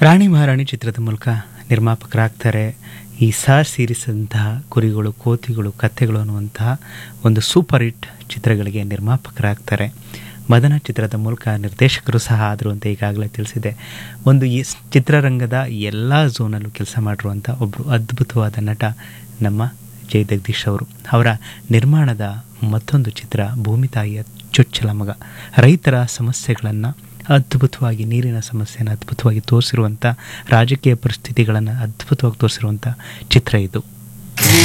ರಾಣಿ ಮಹಾರಾಣಿ ಚಿತ್ರದ ಮೂಲಕ ನಿರ್ಮಾಪಕರಾಗ್ತಾರೆ ಈ ಸಾರ್ ಸೀರೀಸ್ ಅಂತಹ ಕುರಿಗಳು ಕೋತಿಗಳು ಕಥೆಗಳು ಅನ್ನುವಂತಹ ಒಂದು ಸೂಪರ್ ಹಿಟ್ ಚಿತ್ರಗಳಿಗೆ ನಿರ್ಮಾಪಕರಾಗ್ತಾರೆ ಮದನ ಚಿತ್ರದ ಮೂಲಕ ನಿರ್ದೇಶಕರು ಸಹ ಆದರು ಅಂತ ಈಗಾಗಲೇ ತಿಳಿಸಿದೆ ಒಂದು ಈ ಸ್- ಚಿತ್ರರಂಗದ ಎಲ್ಲ ಝೋನಲ್ಲೂ ಕೆಲಸ ಮಾಡಿರುವಂಥ ಒಬ್ಬರು ಅದ್ಭುತವಾದ ನಟ ನಮ್ಮ ಜೈ ಜಗದೀಶ್ ಅವರು ಅವರ ನಿರ್ಮಾಣದ ಮತ್ತೊಂದು ಚಿತ್ರ ಭೂಮಿ ತಾಯಿಯ ಚೊಚ್ಚಲ ಮಗ ರೈತರ ಸಮಸ್ಯೆಗಳನ್ನು ಅದ್ಭುತವಾಗಿ ನೀರಿನ ಸಮಸ್ಯೆಯನ್ನು ಅದ್ಭುತವಾಗಿ ತೋರಿಸಿರುವಂಥ ರಾಜಕೀಯ ಪರಿಸ್ಥಿತಿಗಳನ್ನು ಅದ್ಭುತವಾಗಿ ತೋರಿಸಿರುವಂಥ ಚಿತ್ರ ಇದು